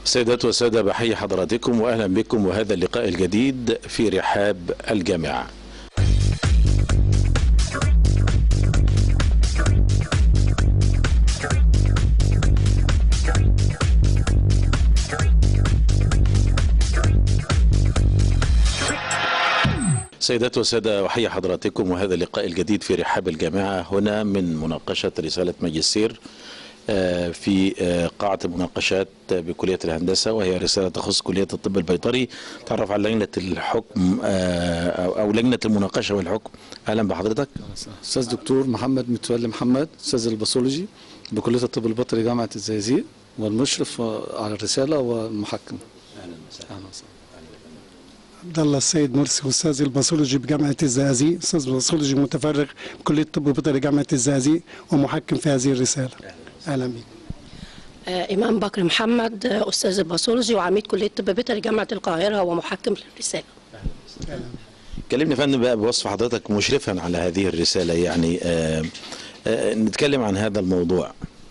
سيدات وسادة بحيي حضراتكم وأهلا بكم وهذا اللقاء الجديد في رحاب الجامعة سيدات وسادة أحيي حضراتكم وهذا اللقاء الجديد في رحاب الجامعة هنا من مناقشة رسالة ماجستير آه، في آه، قاعة المناقشات بكلية الهندسة وهي رسالة تخص كلية الطب البيطري تعرف على لجنة الحكم آه، أو- أو لجنة المناقشة والحكم أهلا بحضرتك استاذ دكتور محمد متولي محمد استاذ الباثولوجي بكليه الطب البيطري جامعه الزقازيق والمشرف على الرساله والمحكم اهلا وسهلا عبد الله السيد مرسي استاذ الباثولوجي بجامعه الزقازيق استاذ باثولوجي متفرغ بكليه الطب البيطري جامعه الزقازيق ومحكم في هذه الرساله اهلا بك آه، إمام بكر محمد آه، أستاذ الباثولوجي وعميد كلية طب بيطري جامعة القاهرة ومحكم للرسالة كلمني يا فندم بقى بوصف حضرتك مشرفا على هذه الرسالة يعني آه، آه، نتكلم عن هذا الموضوع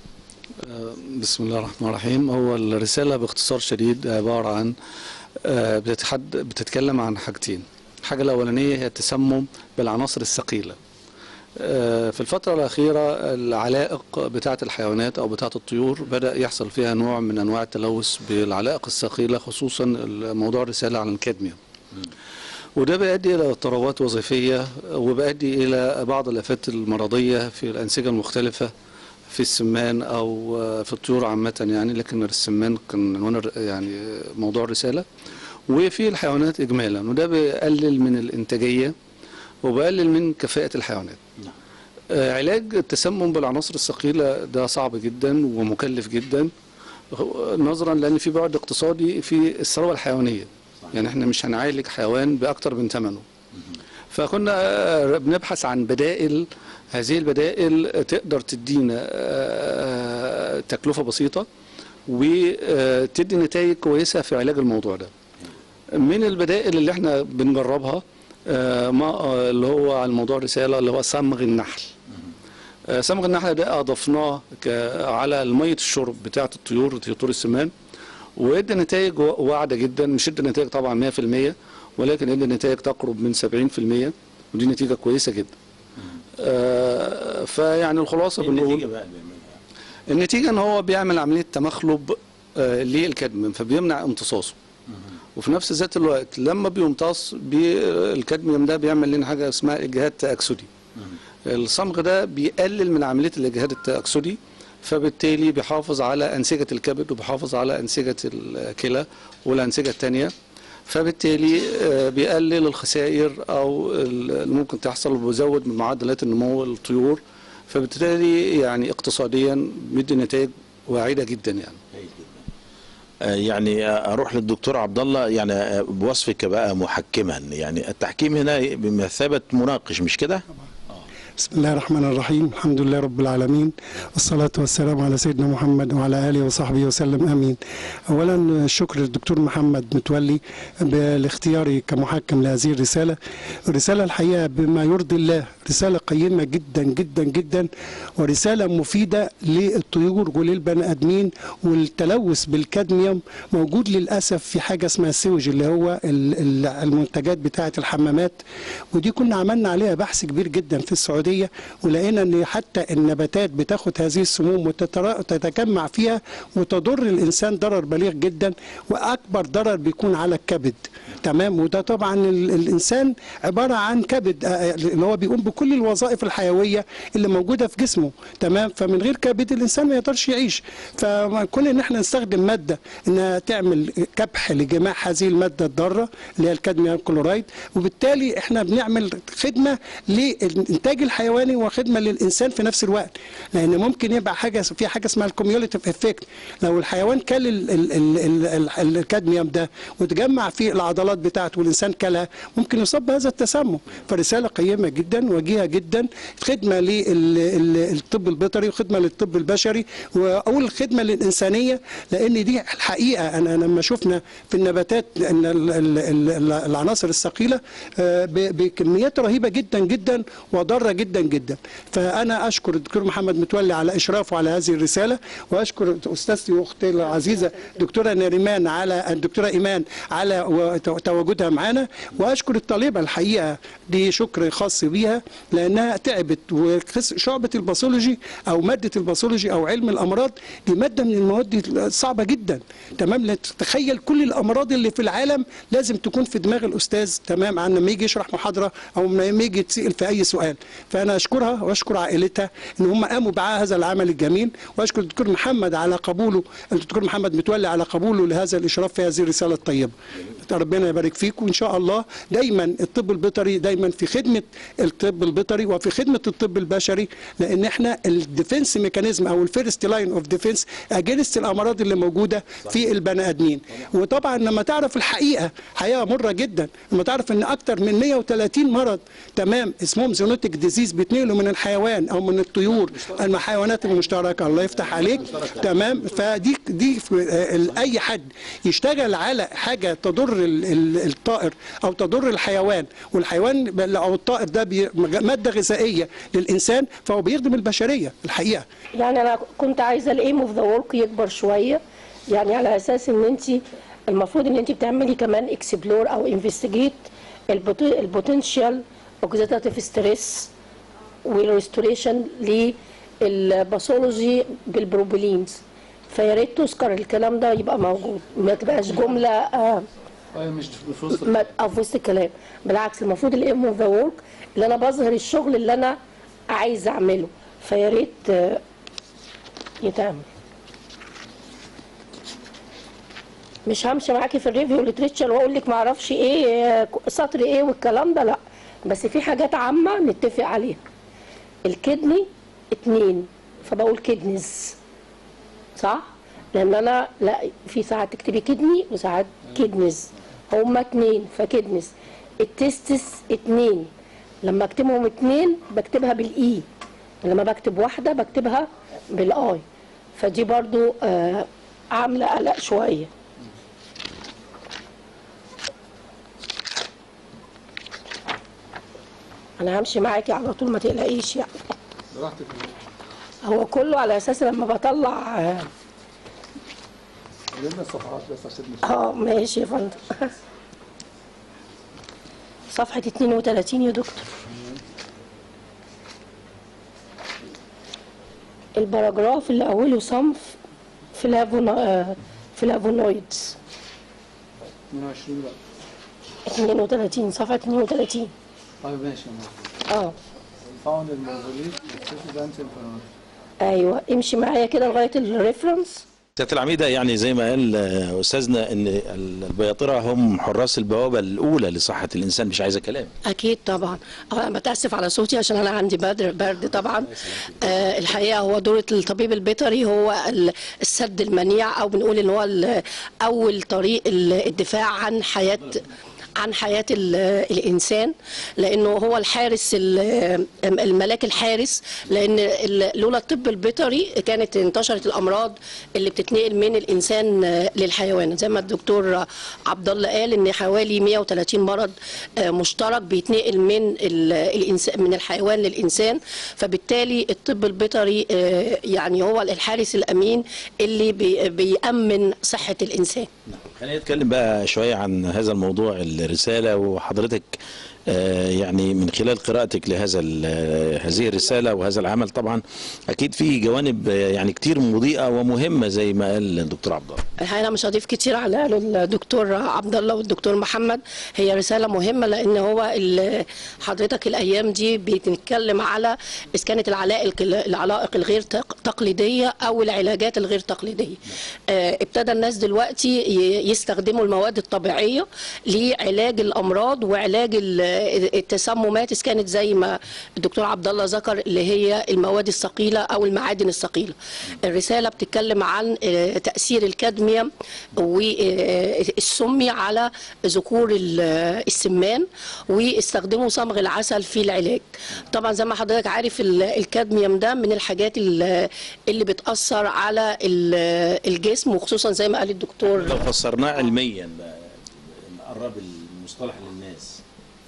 بسم الله الرحمن الرحيم هو الرساله باختصار شديد عباره عن آه، بتتحد بتتكلم عن حاجتين الحاجه الاولانيه هي التسمم بالعناصر الثقيله آه، في الفترة الأخيرة العلائق بتاعة الحيوانات أو بتاعة الطيور بدأ يحصل فيها نوع من أنواع التلوث بالعلائق الثقيلة خصوصا موضوع الرسالة عن الكادميوم وده بيؤدي إلى اضطرابات وظيفية وبيؤدي إلى بعض الآفات المرضية في الأنسجة المختلفة في السمان أو آه، في الطيور عامة يعني لكن السمان كان عنوان الر- يعني موضوع الرسالة وفي الحيوانات إجمالا وده بيقلل من الإنتاجية وبقلل من كفاءة الحيوانات آه، علاج التسمم بالعناصر الثقيلة ده صعب جدا ومكلف جدا نظرا لأن في بعد اقتصادي في الثروة الحيوانية يعني احنا مش هنعالج حيوان بأكتر من ثمنه فكنا آه، بنبحث عن بدائل هذه البدائل تقدر تدينا آه، تكلفة بسيطة وتدي نتائج كويسة في علاج الموضوع ده من البدائل اللي احنا بنجربها آه، ما آه، اللي هو على موضوع الرسالة اللي هو صمغ النحل آه، صمغ النحل ده أضفناه ك- على مية الشرب بتاعة الطيور طيور السمان وادى نتائج وا- واعدة جدا مش ادى نتائج طبعا 100% ولكن ادى نتائج تقرب من 70% ودي نتيجة كويسة جدا آه، فيعني الخلاصة بنقول النتيجة ان هو بيعمل عملية تمخلب آه، للكادميوم فبيمنع امتصاصه وفي نفس ذات الوقت لما بيمتص بي الكادميوم ده بيعمل لنا حاجة اسمها اجهاد تأكسدي الصمغ ده بيقلل من عملية الاجهاد التأكسدي فبالتالي بيحافظ على أنسجة الكبد وبيحافظ على أنسجة الكلى والأنسجة التانية فبالتالي آه، بيقلل الخسائر أو اللي ممكن تحصل وبيزود من معدلات النمو الطيور فبالتالي يعني اقتصاديا بيدي نتائج واعدة جدا يعني آه، يعني آه، اروح للدكتور عبد الله يعني آه، بوصفك بقى محكما يعني التحكيم هنا بمثابه مناقش مش كده؟ بسم الله الرحمن الرحيم الحمد لله رب العالمين والصلاة والسلام على سيدنا محمد وعلى آله وصحبه وسلم آمين أولا الشكر للدكتور محمد متولي بالاختيار كمحكم لهذه الرسالة الرسالة الحقيقة بما يرضي الله رسالة قيمة جدا جدا جدا ورسالة مفيدة للطيور وللبني آدمين والتلوث بالكادميوم موجود للأسف في حاجة اسمها السوج اللي هو ال- ال- المنتجات بتاعة الحمامات ودي كنا عملنا عليها بحث كبير جدا في السعودية ولقينا ان حتى النباتات بتاخد هذه السموم وتتجمع فيها وتضر الانسان ضرر بليغ جدا واكبر ضرر بيكون على الكبد تمام وده طبعا ال- الانسان عباره عن كبد آه، اللي هو بيقوم بكل الوظائف الحيويه اللي موجوده في جسمه تمام فمن غير كبد الانسان ما يقدرش يعيش فكون ان احنا نستخدم ماده انها تعمل كبح لجماع هذه الماده الضاره اللي هي الكادميوم كلورايد وبالتالي احنا بنعمل خدمه للانتاج الحيواني وخدمه للانسان في نفس الوقت لان ممكن يبقى حاجه في حاجه اسمها الكوميوليتيف افكت لو الحيوان كل ال- ال- ال- ال- ال- الكادميوم ده وتجمع في العضلات بتاعته والانسان كلها ممكن يصاب بهذا التسمم فرساله قيمه جدا وجيهه جدا خدمه للطب البيطري وخدمه للطب البشري واقول خدمه للانسانيه لان دي الحقيقه انا لما شفنا في النباتات ان ال- ال- ال- العناصر الثقيله آه، ب- بكميات رهيبه جدا جدا وضاره جدا جدا جدا فانا اشكر الدكتور محمد متولي على اشرافه على هذه الرساله واشكر استاذتي واختي العزيزه دكتوره نريمان على الدكتوره ايمان على و- تواجدها معانا واشكر الطالبه الحقيقه دي شكر خاص بيها لانها تعبت وشعبه الباثولوجي او ماده الباثولوجي او علم الامراض دي ماده من المواد الصعبه جدا تمام لا تتخيل كل الامراض اللي في العالم لازم تكون في دماغ الاستاذ تمام عن لما يجي يشرح محاضره او لما يجي يتسال في اي سؤال فانا اشكرها واشكر عائلتها ان هم قاموا بهذا العمل الجميل واشكر الدكتور محمد على قبوله الدكتور محمد متولي على قبوله لهذا الاشراف في هذه الرساله الطيبه ربنا يبارك فيكم وان شاء الله دايما الطب البيطري دايما في خدمه الطب البيطري وفي خدمه الطب البشري لان احنا الديفنس ميكانيزم او الفيرست لاين اوف ديفنس اجينست الامراض اللي موجوده في البني ادمين وطبعا لما تعرف الحقيقه حقيقه مره جدا لما تعرف ان اكتر من 130 مرض تمام اسمهم زونوتيك ديزيز بيتنقلوا من الحيوان او من الطيور الحيوانات المشتركه الله يفتح عليك تمام فدي دي في- آه، اي حد يشتغل على حاجه تضر ال- ال- الطائر او تضر الحيوان والحيوان ب- او الطائر ده بي- ماده غذائيه للانسان فهو بيخدم البشريه الحقيقه يعني انا كنت عايزه الايم اوف ذا ورك يكبر شويه يعني على اساس ان انت المفروض ان انت بتعملي كمان اكسبلور او انفستيجيت البوتنشال اوكسيداتيف ستريس والريستوريشن للباثولوجي بالبروبولينز فيا ريت تذكر الكلام ده يبقى موجود ما تبقاش جمله آه مش في وسط ما أو في وسط الكلام بالعكس المفروض الايم اوف ذا ورك اللي انا بظهر الشغل اللي انا عايز اعمله فيا ريت آه، يتعمل مش همشي معاكي في الريفيو ليتريتشر واقول لك ما اعرفش ايه آه، سطر ايه والكلام ده لا بس في حاجات عامه نتفق عليها الكدني اتنين فبقول كدنز صح؟ لان انا لا في ساعات تكتبي كدني وساعات كدنز هما اتنين فكدنز التستس اتنين لما اكتبهم اتنين بكتبها بالاي لما بكتب واحده بكتبها بالاي فدي برضو آه عامله قلق شويه انا همشي معاكي على طول ما تقلقيش يعني براحتك هو كله على اساس لما بطلع آه، لنا الصفحات بس عشان مش اه ماشي يا فندم صفحة 32 يا دكتور الباراجراف اللي أوله صنف فلافونا آه، فلافونويدز 22 بقى 32 صفحة 32 طيب ماشي يا مهندس اه فاوند الموزوليت والسيتيز انتي انفلاماتوري ايوه امشي معايا كده لغاية الريفرنس سيادة العميدة يعني زي ما قال آه، أستاذنا إن البياطرة هم حراس البوابة الأولى لصحة الإنسان مش عايزة كلام اكيد طبعا انا بتاسف على صوتي عشان انا عندي بدر برد طبعا آه الحقيقه هو دور الطبيب البيطري هو ال- السد المنيع او بنقول ان هو ال- اول طريق ال- الدفاع عن حياه عن حياة ال- الإنسان لأنه هو الحارس ال- الملاك الحارس لأن ال- لولا الطب البيطري كانت انتشرت الأمراض اللي بتتنقل من الإنسان للحيوان زي ما الدكتور عبد الله قال إن حوالي 130 مرض آه، مشترك بيتنقل من ال- الإنسان من الحيوان للإنسان فبالتالي الطب البيطري آه، يعني هو الحارس الأمين اللي بي- بيأمن صحة الإنسان خلينا نتكلم بقى شوية عن هذا الموضوع الرسالة وحضرتك آه، يعني من خلال قراءتك لهذا ال- هذه الرسالة وهذا العمل طبعا أكيد في جوانب آه، يعني كتير مضيئة ومهمة زي ما قال الدكتور عبد الله الحقيقه انا مش هضيف كتير على قاله الدكتور عبد الله والدكتور محمد هي رساله مهمه لان هو ال- حضرتك الايام دي بنتكلم على اذا كانت العلائق العلائق الغير تق- تقليديه او العلاجات الغير تقليديه آه، ابتدى الناس دلوقتي ي- يستخدموا المواد الطبيعيه لعلاج الامراض وعلاج ال- التسممات اذا كانت زي ما الدكتور عبد الله ذكر اللي هي المواد الثقيله او المعادن الثقيله الرساله بتتكلم عن آه، تاثير الكادميوم والسمي على ذكور ال- السمان واستخدموا صمغ العسل في العلاج طبعا زي ما حضرتك عارف ال- الكادميوم ده من الحاجات ال- اللي بتاثر على ال- الجسم وخصوصا زي ما قال الدكتور لو فسرناه علميا بقى نقرب المصطلح للناس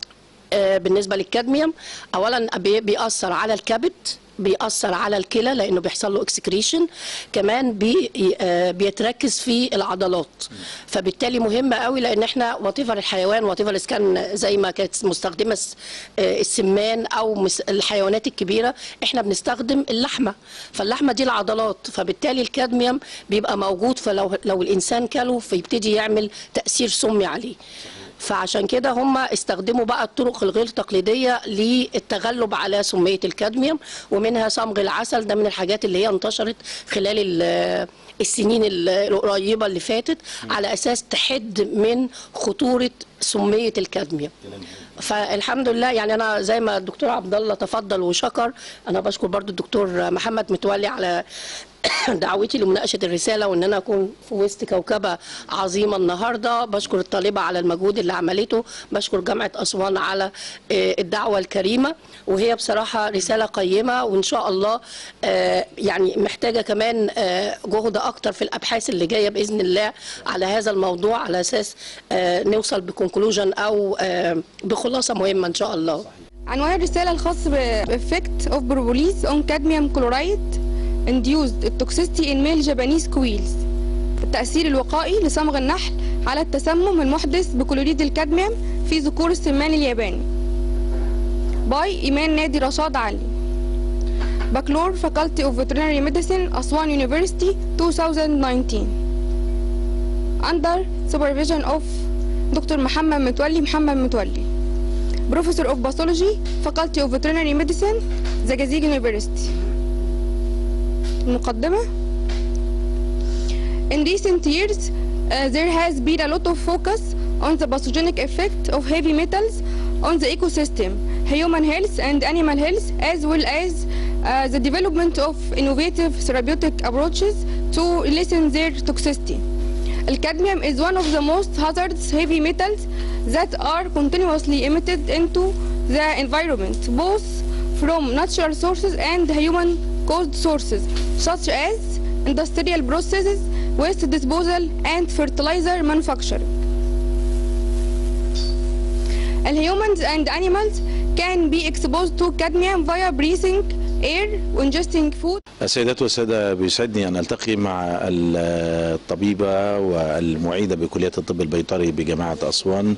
آه، بالنسبه للكادميوم اولا بي- بيأثر على الكبد بيأثر على الكلى لانه بيحصل له اكسكريشن كمان بي آه، بيتركز في العضلات فبالتالي مهم قوي لان احنا واتيفر الحيوان واتيفر كان زي ما كانت مستخدمه الس- آه، السمان او مس- الحيوانات الكبيره احنا بنستخدم اللحمه فاللحمه دي العضلات فبالتالي الكادميوم بيبقى موجود فلو لو الانسان كله فيبتدي يعمل تاثير سمي عليه فعشان كده هم استخدموا بقى الطرق الغير تقليديه للتغلب على سميه الكادميوم ومنها صمغ العسل ده من الحاجات اللي هي انتشرت خلال ال- السنين ال- القريبه اللي فاتت على اساس تحد من خطوره سميه الكادميوم فالحمد لله يعني انا زي ما الدكتور عبد الله تفضل وشكر انا بشكر برضو الدكتور محمد متولي على دعوتي لمناقشه الرساله وان انا اكون في وسط كوكبه عظيمه النهارده بشكر الطالبه على المجهود اللي عملته بشكر جامعه اسوان على آه، الدعوه الكريمه وهي بصراحه رساله قيمه وان شاء الله آه، يعني محتاجه كمان آه، جهد اكتر في الابحاث اللي جايه باذن الله على هذا الموضوع على اساس آه، نوصل بكونكلوجن او آه، بخلاصه مهمه ان شاء الله عنوان الرسالة الخاص ب Effect of Propolis on Cadmium Chloride Induced Toxicity in Male Japanese Quails التأثير الوقائي لصمغ النحل على التسمم المحدث بكلوريد الكادميوم في ذكور السمان الياباني باي إيمان نادي رشاد علي بكلور Faculty of Veterinary Medicine أسوان University 2019 Under supervision of دكتور محمد متولي محمد متولي Professor of Pathology, Faculty of Veterinary Medicine, زجاجيج University. المقدمة In recent years, uh, there has been a lot of focus on the pathogenic effect of heavy metals on the ecosystem, human health and animal health, as well as uh, the development of innovative therapeutic approaches to lessen their toxicity. Cadmium is one of the most hazardous heavy metals that are continuously emitted into the environment, both from natural sources and human-caused sources, such as industrial processes, waste disposal, and fertilizer manufacturing. And humans and animals can be exposed to cadmium via breathing air, ingesting food, السيدات والسادة بيسعدني أن ألتقي مع الطبيبة والمعيدة بكلية الطب البيطري بجامعة أسوان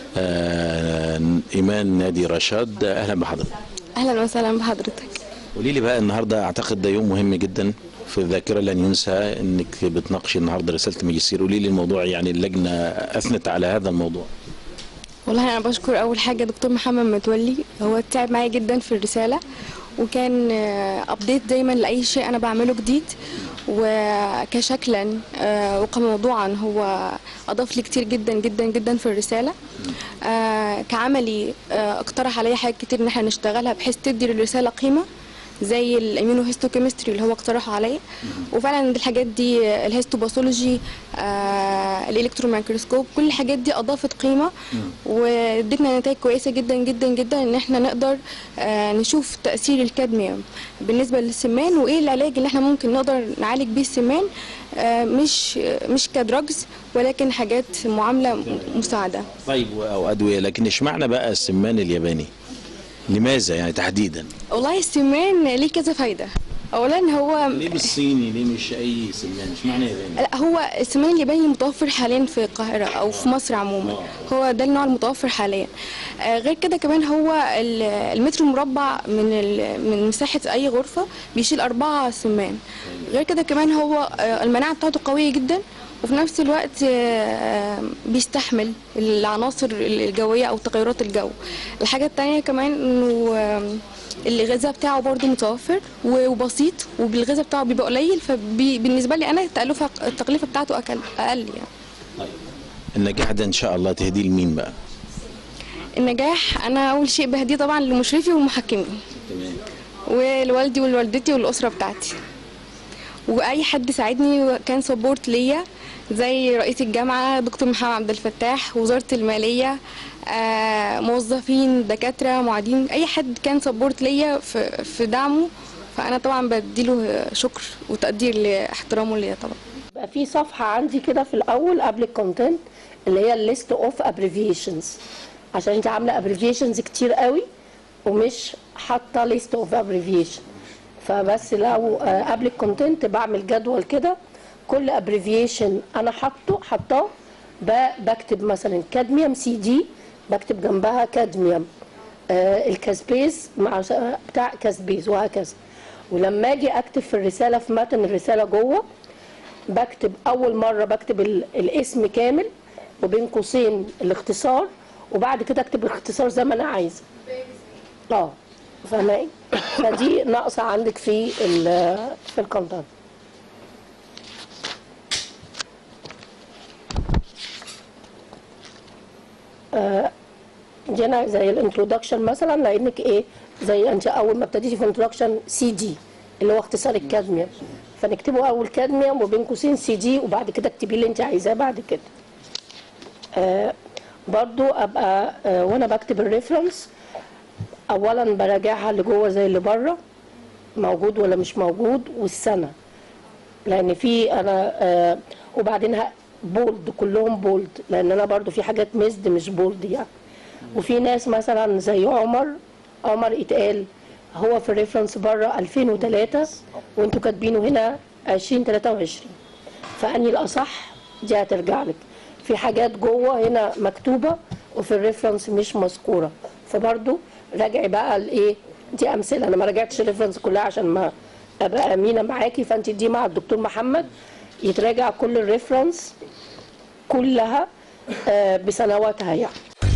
آه، إيمان نادي رشاد أهلا بحضرتك أهلا وسهلا بحضرتك قولي لي بقى النهاردة أعتقد ده يوم مهم جدا في الذاكرة لن ينسى أنك بتناقشي النهاردة رسالة ماجستير قولي لي الموضوع يعني اللجنة أثنت على هذا الموضوع والله انا بشكر اول حاجه دكتور محمد متولي هو تعب معايا جدا في الرساله وكان ابديت دايما لاي شيء انا بعمله جديد وكشكلا آه، وكموضوعا هو اضاف لي كتير جدا جدا جدا في الرساله آه، كعملي آه، اقترح عليا حاجات كتير ان احنا نشتغلها بحيث تدي للرساله قيمه زي الاميونوهيستوكيمستري اللي هو اقترحه عليا وفعلا الحاجات دي الهيستوباثولوجي آه الالكتروميكروسكوب كل الحاجات دي اضافت قيمه وادتنا نتائج كويسه جدا جدا جدا ان احنا نقدر آه نشوف تاثير الكادميوم بالنسبه للسمان وايه العلاج اللي احنا ممكن نقدر نعالج بيه السمان آه مش مش كدراجز ولكن حاجات معامله مساعده طيب أو أدوية لكن اشمعنى بقى السمان الياباني لماذا يعني تحديدا والله السمان ليه كذا فايده اولا هو ليه بالصيني ليه مش أي سمان اشمعنى ياباني لا هو السمان الياباني المتوفر حاليا في القاهرة أو في مصر عموما هو ده النوع المتوفر حاليا آه، غير كده كمان هو ال- المتر المربع من ال- من مساحة أي غرفة بيشيل أربعة سمان غير كده كمان هو آه، المناعة بتاعته قوية جدا وفي نفس الوقت آه، بيستحمل العناصر الجوية أو تغيرات الجو الحاجة التانية كمان إنه آم، الغذاء بتاعه برضه متوفر وبسيط وبالغذاء بتاعه بيبقى قليل فبالنسبه لي انا التكلفه التكلفه بتاعته اقل اقل يعني النجاح ده إن شاء الله تهديه لمين بقى النجاح انا اول شيء بهديه طبعا لمشرفي ومحكمي تمام ولوالدي ولوالدتي والاسره بتاعتي واي حد ساعدني وكان سبورت ليا زي رئيس الجامعه دكتور محمد عبد الفتاح وزاره الماليه آه، موظفين دكاتره معيدين اي حد كان سبورت ليا في في دعمه فانا طبعا بديله شكر وتقدير لاحترامه ليا طبعا بقى في صفحه عندي كده في الاول قبل الكونتنت اللي هي الليست اوف ابريفيشنز عشان انت عامله ابريفيشنز كتير قوي ومش حاطه ليست اوف ابريفيشن فبس لو آه، قبل الكونتنت بعمل جدول كده كل ابريفيشن انا حاطه حاطاه ب- بكتب مثلا كادميوم سي دي بكتب جنبها كادميوم آه الكاسبيز مع س- بتاع كاسبيز وهكذا ولما اجي اكتب في الرساله في متن الرساله جوه بكتب اول مره بكتب ال- الاسم كامل وبين قوسين الاختصار وبعد كده اكتب الاختصار زي ما انا عايزه اه فاهمه فدي ناقصه عندك في ال- في الكونتنت دي انا زي الانترودكشن مثلا لانك ايه زي انت اول ما ابتديتي في انترودكشن سي دي اللي هو اختصار الكادميوم فنكتبه اول كادميوم وبين قوسين سي دي وبعد كده اكتبي اللي انت عايزاه بعد كده آه برضو ابقى آه وانا بكتب الريفرنس اولا براجعها اللي جوه زي اللي بره موجود ولا مش موجود والسنه لان في انا آه وبعدين ه- بولد كلهم بولد لان انا برضو في حاجات مزد مش بولد يعني وفي ناس مثلا زي عمر عمر اتقال هو في الريفرنس بره 2003 وانتوا كاتبينه هنا 2023 فاني الاصح دي هترجع لك في حاجات جوه هنا مكتوبه وفي الريفرنس مش مذكوره فبرضو راجعي بقى الايه دي امثله انا ما راجعتش الريفرنس كلها عشان ما ابقى امينه معاكي فانت دي مع الدكتور محمد يتراجع كل الريفرنس كلها آه، بسنواتها يعني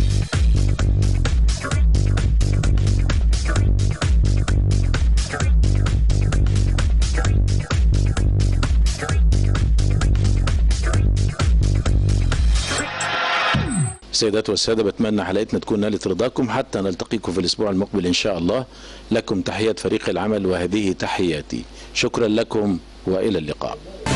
سيدات والسادة بتمنى حلقتنا تكون نالت رضاكم حتى نلتقيكم في الأسبوع المقبل إن شاء الله لكم تحيات فريق العمل وهذه تحياتي شكرا لكم وإلى اللقاء